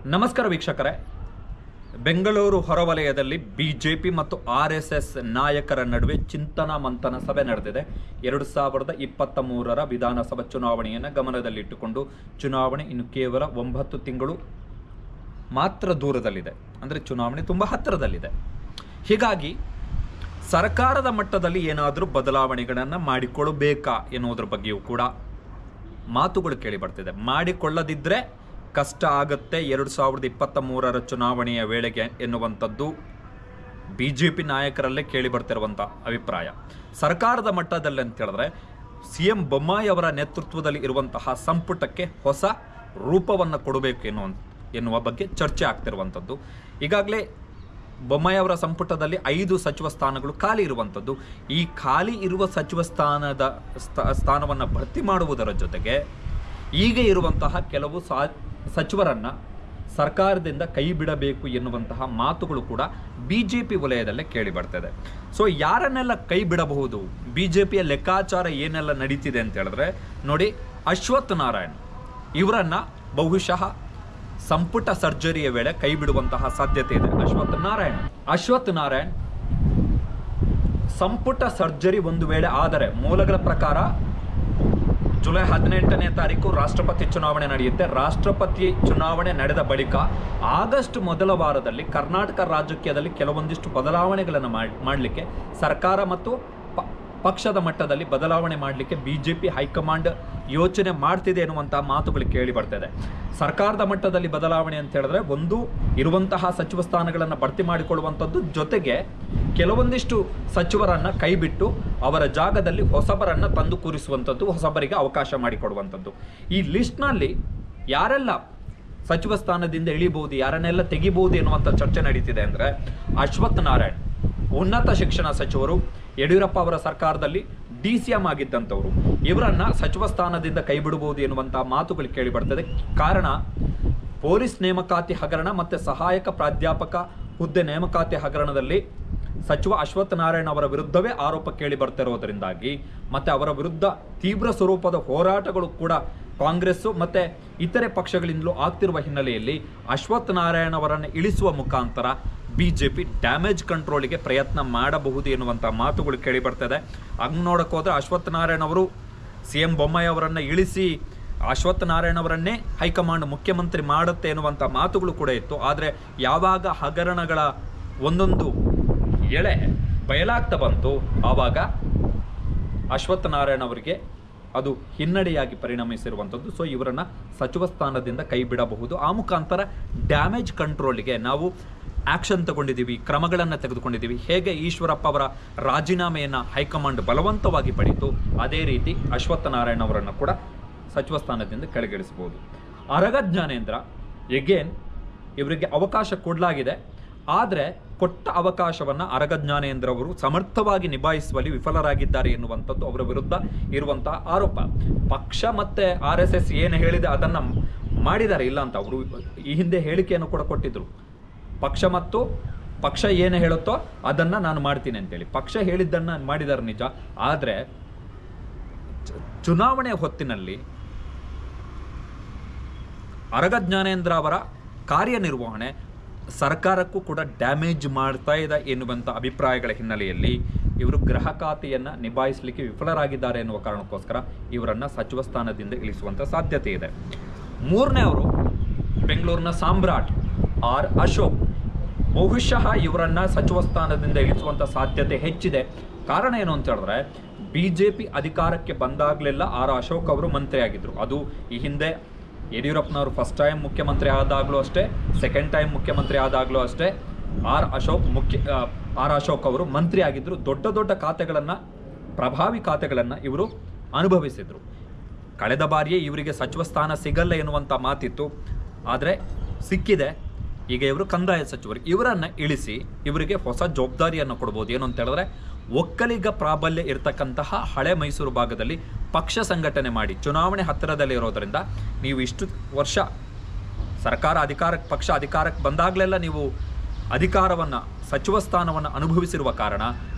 ನಮಸ್ಕಾರ ವೀಕ್ಷಕರೇ ಬೆಂಗಳೂರು ಹೊರವಲಯದಲ್ಲಿ ಬಿಜೆಪಿ ಮತ್ತು ಆರ್ ಎಸ್ ಎಸ್ ನಾಯಕರ ನಡುವೆ ಚಿಂತನ ಮಂಥನ ಸಭೆ ನಡೆದಿದೆ ಎರಡು ಸಾವಿರದ ಇಪ್ಪತ್ತ ಮೂರರ ವಿಧಾನಸಭಾ ಚುನಾವಣೆಯನ್ನು ಗಮನದಲ್ಲಿಟ್ಟುಕೊಂಡು ಚುನಾವಣೆ ಇನ್ನು ಕೇವಲ ಒಂಬತ್ತು ತಿಂಗಳು ಮಾತ್ರ ದೂರದಲ್ಲಿದೆ ಅಂದರೆ ಚುನಾವಣೆ ತುಂಬ ಹತ್ತಿರದಲ್ಲಿದೆ ಹೀಗಾಗಿ ಸರ್ಕಾರದ ಮಟ್ಟದಲ್ಲಿ ಏನಾದರೂ ಬದಲಾವಣೆಗಳನ್ನು ಮಾಡಿಕೊಳ್ಳಬೇಕಾ ಎನ್ನುವುದರ ಬಗ್ಗೆಯೂ ಕೂಡ ಮಾತುಗಳು ಕೇಳಿ ಬರ್ತಿದೆ ಮಾಡಿಕೊಳ್ಳದಿದ್ದರೆ ಕಷ್ಟ ಆಗುತ್ತೆ ಎರಡು ಸಾವಿರದ ಇಪ್ಪತ್ತ ಮೂರರ ಚುನಾವಣೆಯ ವೇಳೆಗೆ ಎನ್ನುವಂಥದ್ದು ಬಿ ಜೆ ಪಿ ನಾಯಕರಲ್ಲೇ ಕೇಳಿ ಬರ್ತಿರುವಂಥ ಅಭಿಪ್ರಾಯ ಸರ್ಕಾರದ ಮಟ್ಟದಲ್ಲಿ ಅಂತ ಹೇಳಿದ್ರೆ ಸಿ ಎಂ ಬೊಮ್ಮಾಯಿ ಅವರ ನೇತೃತ್ವದಲ್ಲಿ ಇರುವಂತಹ ಸಂಪುಟಕ್ಕೆ ಹೊಸ ರೂಪವನ್ನು ಕೊಡಬೇಕು ಎನ್ನುವ ಎನ್ನುವ ಬಗ್ಗೆ ಚರ್ಚೆ ಆಗ್ತಿರುವಂಥದ್ದು ಈಗಾಗಲೇ ಬೊಮ್ಮಾಯಿ ಅವರ ಸಂಪುಟದಲ್ಲಿ ಐದು ಸಚಿವ ಸ್ಥಾನಗಳು ಖಾಲಿ ಇರುವಂಥದ್ದು ಈ ಖಾಲಿ ಇರುವ ಸಚಿವ ಸ್ಥಾನದ ಸ್ಥ ಸ್ಥಾನವನ್ನು ಭರ್ತಿ ಮಾಡುವುದರ ಜೊತೆಗೆ ಈಗ ಇರುವಂತಹ ಕೆಲವು ಸಾ ಸಚಿವರನ್ನು ಸರ್ಕಾರದಿಂದ ಕೈ ಬಿಡಬೇಕು ಎನ್ನುವಂತಹ ಮಾತುಗಳು ಕೂಡ ಬಿ ಜೆ ಪಿ ವಲಯದಲ್ಲೇ ಕೇಳಿ ಬರ್ತದೆ ಸೊ ಯಾರನ್ನೆಲ್ಲ ಕೈ ಬಿಡಬಹುದು ಬಿ ಜೆ ಪಿಯ ಲೆಕ್ಕಾಚಾರ ಏನೆಲ್ಲ ನಡೀತಿದೆ ಅಂತ ಹೇಳಿದ್ರೆ ನೋಡಿ ಅಶ್ವಥ್ ನಾರಾಯಣ್ ಇವರನ್ನ ಬಹುಶಃ ಸಂಪುಟ ಸರ್ಜರಿಯ ವೇಳೆ ಕೈ ಬಿಡುವಂತಹ ಸಾಧ್ಯತೆ ಇದೆ ಅಶ್ವಥ್ ನಾರಾಯಣ್ ಅಶ್ವಥ್ ನಾರಾಯಣ್ ಸಂಪುಟ ಸರ್ಜರಿ ಒಂದು ವೇಳೆ ಆದರೆ ಮೂಲಗಳ ಪ್ರಕಾರ ಜುಲೈ ಹದಿನೆಂಟನೇ ತಾರೀಕು ರಾಷ್ಟ್ರಪತಿ ಚುನಾವಣೆ ನಡೆಯುತ್ತೆ ರಾಷ್ಟ್ರಪತಿ ಚುನಾವಣೆ ನಡೆದ ಬಳಿಕ ಆಗಸ್ಟ್ ಮೊದಲ ವಾರದಲ್ಲಿ ಕರ್ನಾಟಕ ರಾಜಕೀಯದಲ್ಲಿ ಕೆಲವೊಂದಿಷ್ಟು ಬದಲಾವಣೆಗಳನ್ನು ಮಾಡಲಿಕ್ಕೆ ಸರ್ಕಾರ ಮತ್ತು ಪ- ಪಕ್ಷದ ಮಟ್ಟದಲ್ಲಿ ಬದಲಾವಣೆ ಮಾಡಲಿಕ್ಕೆ ಬಿ ಜೆ ಪಿ ಹೈಕಮಾಂಡ್ ಯೋಚನೆ ಮಾಡ್ತಿದೆ ಎನ್ನುವಂತಹ ಮಾತುಗಳು ಕೇಳಿ ಬರ್ತಿದೆ ಸರ್ಕಾರದ ಮಟ್ಟದಲ್ಲಿ ಬದಲಾವಣೆ ಅಂತ ಹೇಳಿದ್ರೆ ಒಂದು ಇರುವಂತಹ ಸಚಿವ ಸ್ಥಾನಗಳನ್ನು ಭರ್ತಿ ಮಾಡಿಕೊಳ್ಳುವಂಥದ್ದು ಜೊತೆಗೆ ಕೆಲವೊಂದಿಷ್ಟು ಸಚಿವರನ್ನ ಕೈಬಿಟ್ಟು ಅವರ ಜಾಗದಲ್ಲಿ ಹೊಸಬರನ್ನ ತಂದು ಕೂರಿಸುವಂಥದ್ದು ಹೊಸಬರಿಗೆ ಅವಕಾಶ ಮಾಡಿಕೊಡುವಂಥದ್ದು ಈ ಲಿಸ್ಟ್ನಲ್ಲಿ ಯಾರೆಲ್ಲ ಸಚಿವ ಸ್ಥಾನದಿಂದ ಇಳಿಬಹುದು ಯಾರನ್ನೆಲ್ಲ ತೆಗಿಬಹುದು ಎನ್ನುವಂಥ ಚರ್ಚೆ ನಡೀತಿದೆ ಅಂದರೆ ಅಶ್ವಥ್ ನಾರಾಯಣ್ ಉನ್ನತ ಶಿಕ್ಷಣ ಸಚಿವರು ಯಡಿಯೂರಪ್ಪ ಅವರ ಸರ್ಕಾರದಲ್ಲಿ ಡಿ ಸಿ ಎಂ ಆಗಿದ್ದಂಥವ್ರು ಇವರನ್ನ ಸಚಿವ ಸ್ಥಾನದಿಂದ ಕೈಬಿಡಬಹುದು ಎನ್ನುವಂತಹ ಮಾತುಗಳು ಕೇಳಿ ಬರ್ತದೆ ಕಾರಣ ಪೊಲೀಸ್ ನೇಮಕಾತಿ ಹಗರಣ ಮತ್ತು ಸಹಾಯಕ ಪ್ರಾಧ್ಯಾಪಕ ಹುದ್ದೆ ನೇಮಕಾತಿ ಹಗರಣದಲ್ಲಿ ಸಚಿವ ಅಶ್ವಥ್ ನಾರಾಯಣ್ ಅವರ ವಿರುದ್ಧವೇ ಆರೋಪ ಕೇಳಿ ಬರ್ತಿರೋದರಿಂದಾಗಿ ಮತ್ತೆ ಅವರ ವಿರುದ್ಧ ತೀವ್ರ ಸ್ವರೂಪದ ಹೋರಾಟಗಳು ಕೂಡ ಕಾಂಗ್ರೆಸ್ಸು ಮತ್ತೆ ಇತರೆ ಪಕ್ಷಗಳಿಂದಲೂ ಆಗ್ತಿರುವ ಹಿನ್ನೆಲೆಯಲ್ಲಿ ಅಶ್ವಥ್ ನಾರಾಯಣ್ ಅವರನ್ನು ಇಳಿಸುವ ಮುಖಾಂತರ ಬಿಜೆಪಿ ಡ್ಯಾಮೇಜ್ ಕಂಟ್ರೋಲಿಗೆ ಪ್ರಯತ್ನ ಮಾಡಬಹುದು ಎನ್ನುವಂಥ ಮಾತುಗಳು ಕೇಳಿ ಬರ್ತದೆ ಹಂಗೆ ನೋಡಕ್ಕೆ ಹೋದ್ರೆ ಅಶ್ವಥ್ ನಾರಾಯಣ್ ಅವರು ಸಿ ಎಂ ಬೊಮ್ಮಾಯಿ ಅವರನ್ನು ಇಳಿಸಿ ಅಶ್ವಥ್ ನಾರಾಯಣ್ ಅವರನ್ನೇ ಹೈಕಮಾಂಡ್ ಮುಖ್ಯಮಂತ್ರಿ ಮಾಡುತ್ತೆ ಎನ್ನುವಂಥ ಮಾತುಗಳು ಕೂಡ ಇತ್ತು ಆದರೆ ಯಾವಾಗ ಹಗರಣಗಳ ಒಂದೊಂದು ಎಳೆ ಬಯಲಾಗ್ತಾ ಬಂತು ಆವಾಗ ಅಶ್ವಥ್ ನಾರಾಯಣ್ ಅವರಿಗೆ ಅದು ಹಿನ್ನಡೆಯಾಗಿ ಪರಿಣಮಿಸಿರುವಂಥದ್ದು ಸೊ ಇವರನ್ನ ಸಚಿವ ಸ್ಥಾನದಿಂದ ಕೈ ಬಿಡಬಹುದು ಆ ಮುಖಾಂತರ ಡ್ಯಾಮೇಜ್ ಕಂಟ್ರೋಲಿಗೆ ನಾವು ಆಕ್ಷನ್ ತಗೊಂಡಿದ್ದೀವಿ ಕ್ರಮಗಳನ್ನು ತೆಗೆದುಕೊಂಡಿದ್ದೀವಿ ಹೇಗೆ ಈಶ್ವರಪ್ಪ ಅವರ ರಾಜೀನಾಮೆಯನ್ನು ಹೈಕಮಾಂಡ್ ಬಲವಂತವಾಗಿ ಪಡೆಯಿತು ಅದೇ ರೀತಿ ಅಶ್ವತ್ಥ ನಾರಾಯಣ್ ಅವರನ್ನು ಕೂಡ ಸಚಿವ ಸ್ಥಾನದಿಂದ ಕೆಳಗಿಳಿಸಬಹುದು ಅರಗ ಜ್ಞಾನೇಂದ್ರ ಎಗೇನ್ ಇವರಿಗೆ ಅವಕಾಶ ಕೊಡಲಾಗಿದೆ ಆದರೆ ಕೊಟ್ಟ ಅವಕಾಶವನ್ನು ಅರಗ ಜ್ಞಾನೇಂದ್ರ ಅವರು ಸಮರ್ಥವಾಗಿ ನಿಭಾಯಿಸುವಲ್ಲಿ ವಿಫಲರಾಗಿದ್ದಾರೆ ಎನ್ನುವಂಥದ್ದು ಅವರ ವಿರುದ್ಧ ಇರುವಂತಹ ಆರೋಪ ಪಕ್ಷ ಮತ್ತೆ ಆರ್ ಎಸ್ ಎಸ್ ಏನು ಹೇಳಿದೆ ಅದನ್ನು ಮಾಡಿದ್ದಾರೆ ಇಲ್ಲ ಅಂತ ಅವರು ಈ ಹಿಂದೆ ಹೇಳಿಕೆಯನ್ನು ಕೂಡ ಕೊಟ್ಟಿದ್ರು ಪಕ್ಷ ಮತ್ತು ಪಕ್ಷ ಏನು ಹೇಳುತ್ತೋ ಅದನ್ನು ನಾನು ಮಾಡ್ತೀನಿ ಅಂತೇಳಿ ಪಕ್ಷ ಹೇಳಿದ್ದನ್ನು ಮಾಡಿದ್ದಾರೆ ನಿಜ ಆದರೆ ಚು- ಚುನಾವಣೆ ಹೊತ್ತಿನಲ್ಲಿ ಅರಗ ಜ್ಞಾನೇಂದ್ರ ಅವರ ಕಾರ್ಯನಿರ್ವಹಣೆ ಸರ್ಕಾರಕ್ಕೂ ಕೂಡ ಡ್ಯಾಮೇಜ್ ಮಾಡ್ತಾ ಇದೆ ಎನ್ನುವಂಥ ಅಭಿಪ್ರಾಯಗಳ ಹಿನ್ನೆಲೆಯಲ್ಲಿ ಇವರು ಗೃಹ ಖಾತೆಯನ್ನು ನಿಭಾಯಿಸಲಿಕ್ಕೆ ವಿಫಲರಾಗಿದ್ದಾರೆ ಎನ್ನುವ ಕಾರಣಕ್ಕೋಸ್ಕರ ಇವರನ್ನು ಸಚಿವ ಸ್ಥಾನದಿಂದ ಇಳಿಸುವಂಥ ಸಾಧ್ಯತೆ ಇದೆ ಮೂರನೇ ಅವರು ಬೆಂಗಳೂರಿನ ಸಾಮ್ರಾಟ್ ಆರ್ ಅಶೋಕ್ ಬಹುಶಃ ಇವರನ್ನ ಸಚಿವ ಸ್ಥಾನದಿಂದ ಇಳಿಸುವಂಥ ಸಾಧ್ಯತೆ ಹೆಚ್ಚಿದೆ ಕಾರಣ ಏನು ಅಂತ ಹೇಳಿದ್ರೆ ಬಿ ಜೆ ಪಿ ಅಧಿಕಾರಕ್ಕೆ ಬಂದಾಗಲೆಲ್ಲ ಆರ್ ಅಶೋಕ್ ಅವರು ಮಂತ್ರಿ ಆಗಿದ್ರು ಅದು ಈ ಹಿಂದೆ ಯಡಿಯೂರಪ್ಪನವರು ಫಸ್ಟ್ ಟೈಮ್ ಮುಖ್ಯಮಂತ್ರಿ ಆದಾಗಲೂ ಅಷ್ಟೇ ಸೆಕೆಂಡ್ ಟೈಮ್ ಮುಖ್ಯಮಂತ್ರಿ ಆದಾಗಲೂ ಅಷ್ಟೇ ಆರ್ ಅಶೋಕ್ ಮುಖ್ಯ ಆ, ಆರ್ ಅಶೋಕ್ ಅವರು ಮಂತ್ರಿ ಆಗಿದ್ರು ದೊಡ್ಡ ದೊಡ್ಡ ಖಾತೆಗಳನ್ನು ಪ್ರಭಾವಿ ಖಾತೆಗಳನ್ನು ಇವರು ಅನುಭವಿಸಿದ್ರು ಕಳೆದ ಬಾರಿಯೇ ಇವರಿಗೆ ಸಚಿವ ಸ್ಥಾನ ಸಿಗಲ್ಲ ಎನ್ನುವಂಥ ಮಾತಿತ್ತು ಆದರೆ ಸಿಕ್ಕಿದೆ ಈಗ ಇವರು ಕಂದಾಯ ಸಚಿವರು ಇವರನ್ನು ಇಳಿಸಿ ಇವರಿಗೆ ಹೊಸ ಜವಾಬ್ದಾರಿಯನ್ನು ಕೊಡ್ಬೋದು ಏನು ಅಂತ ಹೇಳಿದ್ರೆ ಒಕ್ಕಲಿಗ ಪ್ರಾಬಲ್ಯ ಇರತಕ್ಕಂತಹ ಹಳೆ ಮೈಸೂರು ಭಾಗದಲ್ಲಿ ಪಕ್ಷ ಸಂಘಟನೆ ಮಾಡಿ ಚುನಾವಣೆ ಹತ್ತಿರದಲ್ಲಿ ಇರೋದರಿಂದ ನೀವು ಇಷ್ಟು ವರ್ಷ ಸರ್ಕಾರ ಅಧಿಕಾರಕ್ಕೆ ಪಕ್ಷ ಅಧಿಕಾರಕ್ಕೆ ಬಂದಾಗಲೆಲ್ಲ ನೀವು ಅಧಿಕಾರವನ್ನು ಸಚಿವ ಸ್ಥಾನವನ್ನು ಅನುಭವಿಸಿರುವ ಕಾರಣ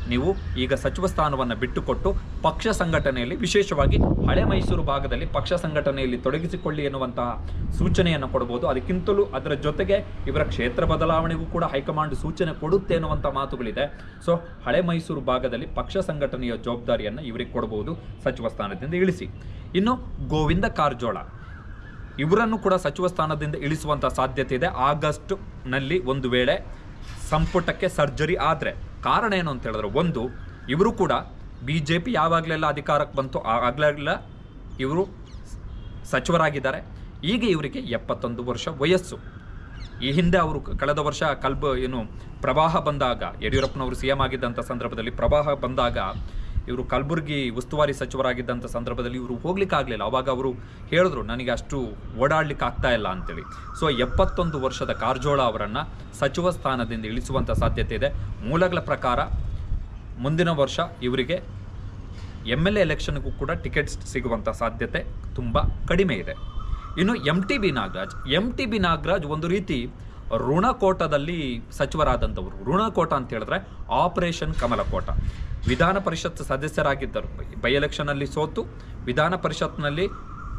ನೀವು ಈಗ ಸಚಿವ ಸ್ಥಾನವನ್ನು ಬಿಟ್ಟುಕೊಟ್ಟು ಪಕ್ಷ ಸಂಘಟನೆಯಲ್ಲಿ ವಿಶೇಷವಾಗಿ ಹಳೆ ಮೈಸೂರು ಭಾಗದಲ್ಲಿ ಪಕ್ಷ ಸಂಘಟನೆಯಲ್ಲಿ ತೊಡಗಿಸಿಕೊಳ್ಳಿ ಎನ್ನುವಂತಹ ಸೂಚನೆಯನ್ನು ಕೊಡಬಹುದು ಅದಕ್ಕಿಂತಲೂ ಅದರ ಜೊತೆಗೆ ಇವರ ಕ್ಷೇತ್ರ ಬದಲಾವಣೆಗೂ ಕೂಡ ಹೈಕಮಾಂಡ್ ಸೂಚನೆ ಕೊಡುತ್ತೆ ಎನ್ನುವಂಥ ಮಾತುಗಳಿದೆ ಸೊ ಹಳೆ ಮೈಸೂರು ಭಾಗದಲ್ಲಿ ಪಕ್ಷ ಸಂಘಟನೆಯ ಜವಾಬ್ದಾರಿಯನ್ನು ಇವರಿಗೆ ಕೊಡಬಹುದು ಸಚಿವ ಸ್ಥಾನದಿಂದ ಇಳಿಸಿ ಇನ್ನು ಗೋವಿಂದ ಕಾರಜೋಳ ಇವರನ್ನು ಕೂಡ ಸಚಿವ ಸ್ಥಾನದಿಂದ ಇಳಿಸುವಂಥ ಸಾಧ್ಯತೆ ಇದೆ ಆಗಸ್ಟ್ನಲ್ಲಿ ಒಂದು ವೇಳೆ ಸಂಪುಟಕ್ಕೆ ಸರ್ಜರಿ ಆದರೆ ಕಾರಣ ಏನು ಅಂತ ಹೇಳಿದ್ರೆ ಒಂದು ಇವರು ಕೂಡ ಬಿ ಜೆ ಪಿ ಯಾವಾಗಲೆಲ್ಲ ಅಧಿಕಾರಕ್ಕೆ ಬಂತು ಆಗಲೆಲ್ಲ ಇವರು ಸಚಿವರಾಗಿದ್ದಾರೆ ಈಗ ಇವರಿಗೆ ಎಪ್ಪತ್ತೊಂದು ವರ್ಷ ವಯಸ್ಸು ಈ ಹಿಂದೆ ಅವರು ಕಳೆದ ವರ್ಷ ಕಲ್ಬ ಏನು ಪ್ರವಾಹ ಬಂದಾಗ ಯಡಿಯೂರಪ್ಪನವರು ಸಿ ಎಂ ಆಗಿದ್ದಂಥ ಸಂದರ್ಭದಲ್ಲಿ ಪ್ರವಾಹ ಬಂದಾಗ ಇವರು ಕಲಬುರಗಿ ಉಸ್ತುವಾರಿ ಸಚಿವರಾಗಿದ್ದಂಥ ಸಂದರ್ಭದಲ್ಲಿ ಇವರು ಹೋಗ್ಲಿಕ್ಕೆ ಆಗಲಿಲ್ಲ ಅವಾಗ ಅವರು ಹೇಳಿದ್ರು ನನಗೆ ಅಷ್ಟು ಓಡಾಡ್ಲಿಕ್ಕೆ ಆಗ್ತಾ ಇಲ್ಲ ಅಂತೇಳಿ ಸೊ ಎಪ್ಪತ್ತೊಂದು ವರ್ಷದ ಕಾರಜೋಳ ಅವರನ್ನು ಸಚಿವ ಸ್ಥಾನದಿಂದ ಇಳಿಸುವಂಥ ಸಾಧ್ಯತೆ ಇದೆ ಮೂಲಗಳ ಪ್ರಕಾರ ಮುಂದಿನ ವರ್ಷ ಇವರಿಗೆ ಎಮ್ ಎಲ್ ಎ ಎಲೆಕ್ಷನ್ಗೂ ಕೂಡ ಟಿಕೆಟ್ ಸಿಗುವಂಥ ಸಾಧ್ಯತೆ ತುಂಬ ಕಡಿಮೆ ಇದೆ ಇನ್ನು M T B Nagaraj M T B Nagaraj ಒಂದು ರೀತಿ ಋಣಕೋಟದಲ್ಲಿ ಸಚಿವರಾದಂಥವರು ಋಣಕೋಟ ಅಂತ ಹೇಳಿದ್ರೆ ಆಪರೇಷನ್ ಕಮಲಕೋಟ ವಿಧಾನ ಪರಿಷತ್ ಸದಸ್ಯರಾಗಿದ್ದರು ಬೈ ಎಲೆಕ್ಷನಲ್ಲಿ ಸೋತು ವಿಧಾನ ಪರಿಷತ್ನಲ್ಲಿ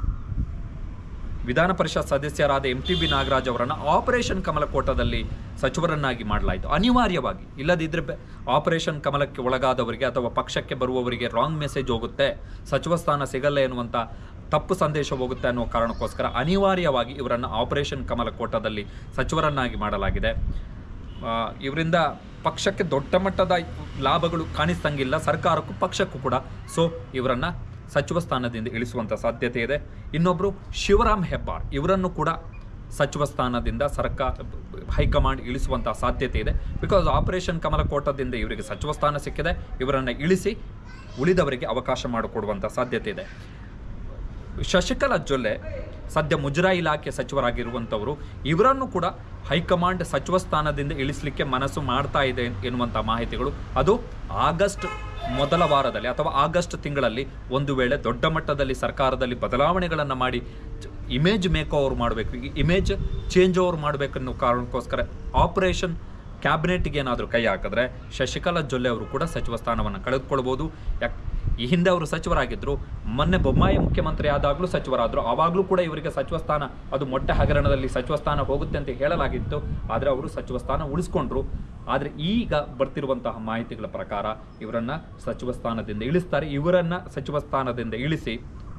ವಿಧಾನ ಪರಿಷತ್ ಸದಸ್ಯರಾದ ಎಂ ಟಿ ಬಿ ನಾಗರಾಜ್ ಅವರನ್ನು ಆಪರೇಷನ್ ಕಮಲಕೋಟದಲ್ಲಿ ಸಚಿವರನ್ನಾಗಿ ಮಾಡಲಾಯಿತು ಅನಿವಾರ್ಯವಾಗಿ ಇಲ್ಲದಿದ್ದರೆ ಬೆ- ಆಪರೇಷನ್ ಕಮಲಕ್ಕೆ ಒಳಗಾದವರಿಗೆ ಅಥವಾ ಪಕ್ಷಕ್ಕೆ ಬರುವವರಿಗೆ ರಾಂಗ್ ಮೆಸೇಜ್ ಹೋಗುತ್ತೆ ಸಚಿವ ಸ್ಥಾನ ಸಿಗಲ್ಲ ಎನ್ನುವಂಥ ತಪ್ಪು ಸಂದೇಶ ಹೋಗುತ್ತೆ ಅನ್ನೋ ಕಾರಣಕ್ಕೋಸ್ಕರ ಅನಿವಾರ್ಯವಾಗಿ ಇವರನ್ನು ಆಪರೇಷನ್ ಕಮಲಕೋಟದಲ್ಲಿ ಸಚಿವರನ್ನಾಗಿ ಮಾಡಲಾಗಿದೆ ಆ, ಇವರಿಂದ ಪಕ್ಷಕ್ಕೆ ದೊಡ್ಡ ಮಟ್ಟದ ಲಾಭಗಳು ಕಾಣಿಸ್ತಂಗಿಲ್ಲ ಸರ್ಕಾರಕ್ಕೂ ಪಕ್ಷಕ್ಕೂ ಕೂಡ ಸೊ ಇವರನ್ನ ಸಚಿವ ಸ್ಥಾನದಿಂದ ಇಳಿಸುವಂಥ ಸಾಧ್ಯತೆ ಇದೆ ಇನ್ನೊಬ್ಬರು ಶಿವರಾಮ್ ಹೆಬ್ಬಾರ್ ಇವರನ್ನು ಕೂಡ ಸಚಿವ ಸ್ಥಾನದಿಂದ ಸರ್ಕಾರ ಹೈಕಮಾಂಡ್ ಇಳಿಸುವಂಥ ಸಾಧ್ಯತೆ ಇದೆ ಬಿಕಾಸ್ ಆಪರೇಷನ್ ಕಮಲಕೋಟದಿಂದ ಇವರಿಗೆ ಸಚಿವ ಸ್ಥಾನ ಸಿಕ್ಕಿದೆ ಇವರನ್ನು ಇಳಿಸಿ ಉಳಿದವರಿಗೆ ಅವಕಾಶ ಮಾಡಿಕೊಡುವಂಥ ಸಾಧ್ಯತೆ ಇದೆ ಶಶಿಕಲಾ ಜೊಲ್ಲೆ ಸದ್ಯ ಮುಜರಾಯಿ ಇಲಾಖೆ ಸಚಿವರಾಗಿರುವಂಥವರು ಇವರನ್ನು ಕೂಡ ಹೈಕಮಾಂಡ್ ಸಚಿವ ಸ್ಥಾನದಿಂದ ಇಳಿಸಲಿಕ್ಕೆ ಮನಸ್ಸು ಮಾಡ್ತಾ ಇದೆ ಎನ್ನುವಂಥ ಮಾಹಿತಿಗಳು ಅದು ಆಗಸ್ಟ್ ಮೊದಲ ವಾರದಲ್ಲಿ ಅಥವಾ ಆಗಸ್ಟ್ ತಿಂಗಳಲ್ಲಿ ಒಂದು ವೇಳೆ ದೊಡ್ಡ ಮಟ್ಟದಲ್ಲಿ ಸರ್ಕಾರದಲ್ಲಿ ಬದಲಾವಣೆಗಳನ್ನು ಮಾಡಿ ಇಮೇಜ್ ಮೇಕ್ ಓವರ್ ಮಾಡಬೇಕು ಇಮೇಜ್ ಚೇಂಜ್ ಓವರ್ ಮಾಡಬೇಕನ್ನೋ ಕಾರಣಕ್ಕೋಸ್ಕರ ಆಪರೇಷನ್ ಕ್ಯಾಬಿನೆಟ್ಗೆ ಏನಾದರೂ ಕೈ ಹಾಕಿದ್ರೆ ಶಶಿಕಲಾ ಜೊಲ್ಲೆ ಅವರು ಕೂಡ ಸಚಿವ ಸ್ಥಾನವನ್ನು ಕಳೆದುಕೊಳ್ಬೋದು ಯಾಕೆ ಈ ಹಿಂದೆ ಅವರು ಸಚಿವರಾಗಿದ್ದರು ಮೊನ್ನೆ ಬೊಮ್ಮಾಯಿ ಮುಖ್ಯಮಂತ್ರಿ ಆದಾಗಲೂ ಸಚಿವರಾದರು ಆವಾಗಲೂ ಕೂಡ ಇವರಿಗೆ ಸಚಿವ ಸ್ಥಾನ ಅದು ಮೊಟ್ಟೆ ಹಗರಣದಲ್ಲಿ ಸಚಿವ ಸ್ಥಾನ ಹೋಗುತ್ತೆ ಅಂತ ಹೇಳಲಾಗಿತ್ತು ಆದರೆ ಅವರು ಸಚಿವ ಸ್ಥಾನ ಉಳಿಸ್ಕೊಂಡ್ರು ಆದರೆ ಈಗ ಬರ್ತಿರುವಂತಹ ಮಾಹಿತಿಗಳ ಪ್ರಕಾರ ಇವರನ್ನ ಸಚಿವ ಸ್ಥಾನದಿಂದ ಇಳಿಸ್ತಾರೆ ಇವರನ್ನ ಸಚಿವ ಸ್ಥಾನದಿಂದ ಇಳಿಸಿ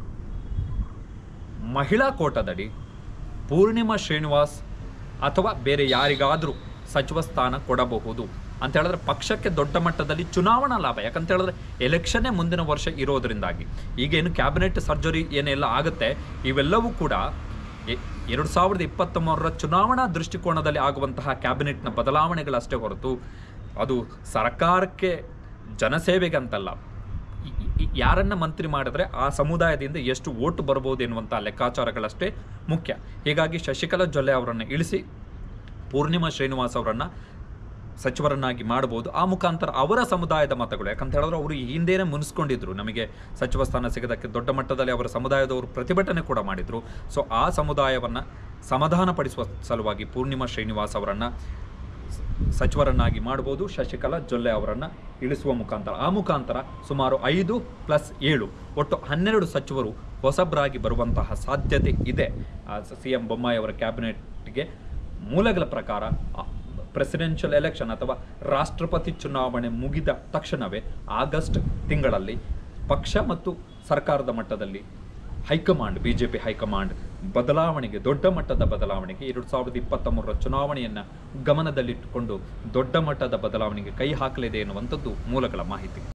ಮಹಿಳಾ ಕೋಟದಡಿ ಪೂರ್ಣಿಮಾ ಶ್ರೀನಿವಾಸ್ ಅಥವಾ ಬೇರೆ ಯಾರಿಗಾದರೂ ಸಚಿವ ಸ್ಥಾನ ಕೊಡಬಹುದು ಅಂತ ಹೇಳಿದ್ರೆ ಪಕ್ಷಕ್ಕೆ ದೊಡ್ಡ ಮಟ್ಟದಲ್ಲಿ ಚುನಾವಣಾ ಲಾಭ ಯಾಕಂತ ಹೇಳಿದ್ರೆ ಎಲೆಕ್ಷನ್ನೇ ಮುಂದಿನ ವರ್ಷ ಇರೋದ್ರಿಂದಾಗಿ ಈಗೇನು ಕ್ಯಾಬಿನೆಟ್ ಸರ್ಜರಿ ಏನೆಲ್ಲ ಆಗುತ್ತೆ ಇವೆಲ್ಲವೂ ಕೂಡ ಎ- ಎರಡು ಸಾವಿರದ ಇಪ್ಪತ್ತೊಂಬರರ ಚುನಾವಣಾ ದೃಷ್ಟಿಕೋನದಲ್ಲಿ ಆಗುವಂತಹ ಕ್ಯಾಬಿನೆಟ್ನ ಬದಲಾವಣೆಗಳಷ್ಟೇ ಹೊರತು ಅದು ಸರ್ಕಾರಕ್ಕೆ ಜನಸೇವೆಗಂತಲ್ಲ ಈ- ಈ- ಯಾರನ್ನ ಮಂತ್ರಿ ಮಾಡಿದ್ರೆ ಆ ಸಮುದಾಯದಿಂದ ಎಷ್ಟು ಓಟ್ ಬರ್ಬೋದು ಎನ್ನುವಂಥ ಲೆಕ್ಕಾಚಾರಗಳಷ್ಟೇ ಮುಖ್ಯ ಹೀಗಾಗಿ ಶಶಿಕಲಾ ಜೊಲ್ಲೆ ಅವರನ್ನು ಇಳಿಸಿ ಪೂರ್ಣಿಮಾ ಶ್ರೀನಿವಾಸ್ ಅವರನ್ನು ಸಚಿವರನ್ನಾಗಿ ಮಾಡಬಹುದು ಆ ಮುಖಾಂತರ ಅವರ ಸಮುದಾಯದ ಮತಗಳು ಯಾಕಂತ ಹೇಳಿದ್ರೆ ಅವರು ಈ ಹಿಂದೆನೇ ಮುನ್ಸ್ಕೊಂಡಿದ್ರು ನಮಗೆ ಸಚಿವ ಸ್ಥಾನ ಸಿಗೋದಕ್ಕೆ ದೊಡ್ಡ ಮಟ್ಟದಲ್ಲಿ ಅವರ ಸಮುದಾಯದವರು ಪ್ರತಿಭಟನೆ ಕೂಡ ಮಾಡಿದ್ರು ಸೊ ಆ ಸಮುದಾಯವನ್ನು ಸಮಾಧಾನಪಡಿಸುವ ಸಲುವಾಗಿ ಪೂರ್ಣಿಮಾ ಶ್ರೀನಿವಾಸ್ ಅವರನ್ನು ಸಚಿವರನ್ನಾಗಿ ಮಾಡಬಹುದು ಶಶಿಕಲಾ ಜೊಲ್ಲೆ ಅವರನ್ನು ಇಳಿಸುವ ಮುಖಾಂತರ ಆ ಮುಖಾಂತರ ಸುಮಾರು ಐದು ಪ್ಲಸ್ ಏಳು ಒಟ್ಟು ಹನ್ನೆರಡು ಸಚಿವರು ಹೊಸಬರಾಗಿ ಬರುವಂತಹ ಸಾಧ್ಯತೆ ಇದೆ ಸಿ ಎಂ ಬೊಮ್ಮಾಯಿ ಅವರ ಕ್ಯಾಬಿನೆಟ್ಗೆ ಮೂಲಗಳ ಪ್ರಕಾರ ಪ್ರೆಸಿಡೆನ್ಷಿಯಲ್ ಎಲೆಕ್ಷನ್ ಅಥವಾ ರಾಷ್ಟ್ರಪತಿ ಚುನಾವಣೆ ಮುಗಿದ ತಕ್ಷಣವೇ ಆಗಸ್ಟ್ ತಿಂಗಳಲ್ಲಿ ಪಕ್ಷ ಮತ್ತು ಸರ್ಕಾರದ ಮಟ್ಟದಲ್ಲಿ ಹೈಕಮಾಂಡ್ ಬಿಜೆಪಿ ಹೈಕಮಾಂಡ್ ಬದಲಾವಣೆಗೆ ದೊಡ್ಡ ಮಟ್ಟದ ಬದಲಾವಣೆಗೆ ಎರಡು ಸಾವಿರದ ಇಪ್ಪತ್ತ ಮೂರರ ಚುನಾವಣೆಯನ್ನು ಗಮನದಲ್ಲಿಟ್ಟುಕೊಂಡು ದೊಡ್ಡ ಮಟ್ಟದ ಬದಲಾವಣೆಗೆ ಕೈ ಹಾಕಲಿದೆ ಎನ್ನುವಂಥದ್ದು ಮೂಲಗಳ ಮಾಹಿತಿ